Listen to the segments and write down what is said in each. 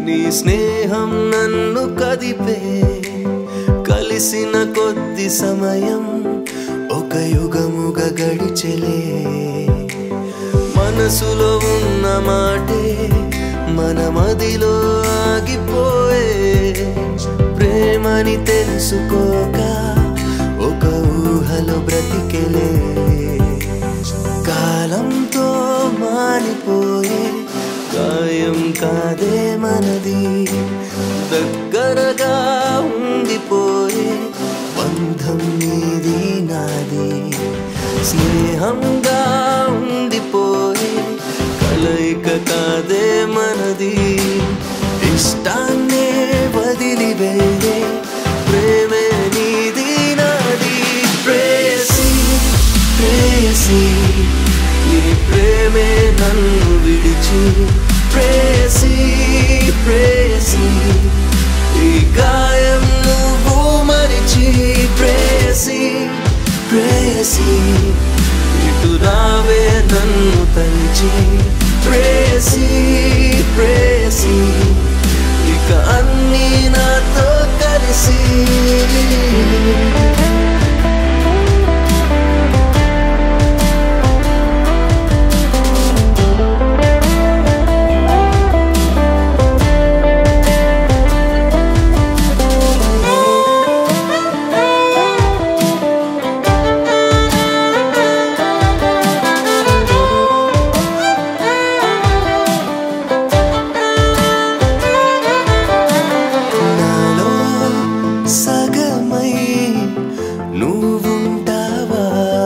నీ స్నేహం నన్ను కదిపే కలిసిన కొద్ది సమయం ఒక యుగముగా గడిచెలే మనసులో ఉన్న మాటే మన మదిలో ఆగిపోయే ప్రేమని తెలుసుకోక ఒక ఊహలో బ్రతికెలే కాలంతో మారిపోయే గాయం కాదే మనది దగ్గరగా ఉండిపోయే బంధం నీది నాది స్నేహంగా ఉండిపోయే కలయిక కాదే మనది ఇష్టాన్నే వదిలి వెళ్ళే ప్రేమే నీది నాది ప్రేయసి ప్రేయసి నీ ప్రేమే నన్ను విడిచి ప్రేయసి ప్రేయసి ఈ గాయం నువ్వు మరిచి ప్రేయసి ప్రేయసి ఇటు రావే నన్ను తలిచి ప్రేయసి ప్రేయసి ఇక అన్నీ నాతో కలిసి నాలో సగమై నువ్వుంటావా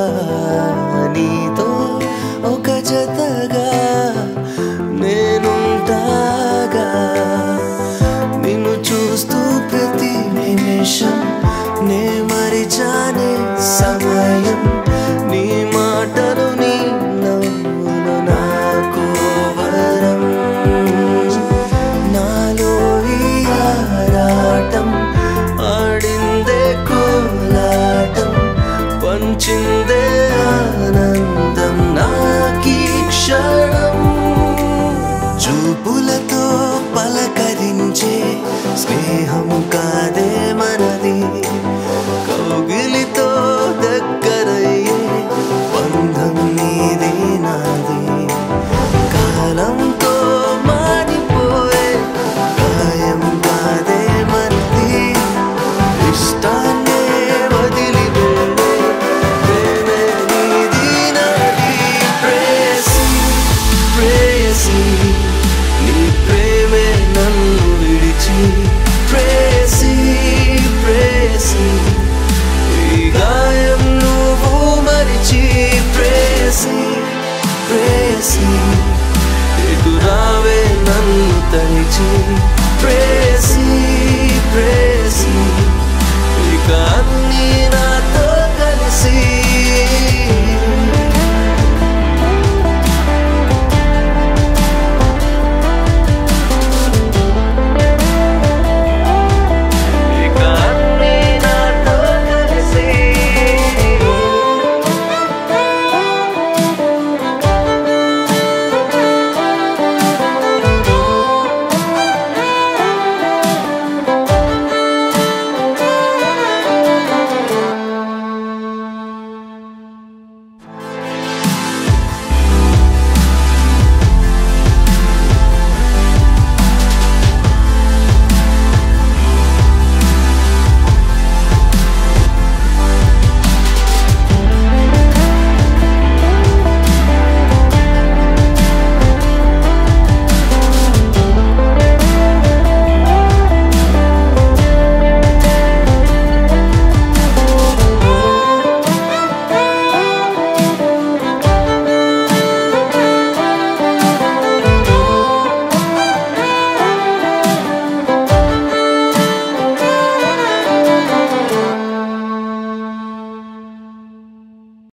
నీతో ఒక జతగా నేనుంటాగా నిన్ను చూస్తూ ప్రతి నిమిషం నే మరిచానే సమయం నీ మాటలు నీ నవ్వులు నాకు వరం నాలో ఈ ఆరాటం ఆడిందే కోలాటం పంచిందే ఆనందం నాకీ క్షణం చూపులతో పలకరించే స్నేహం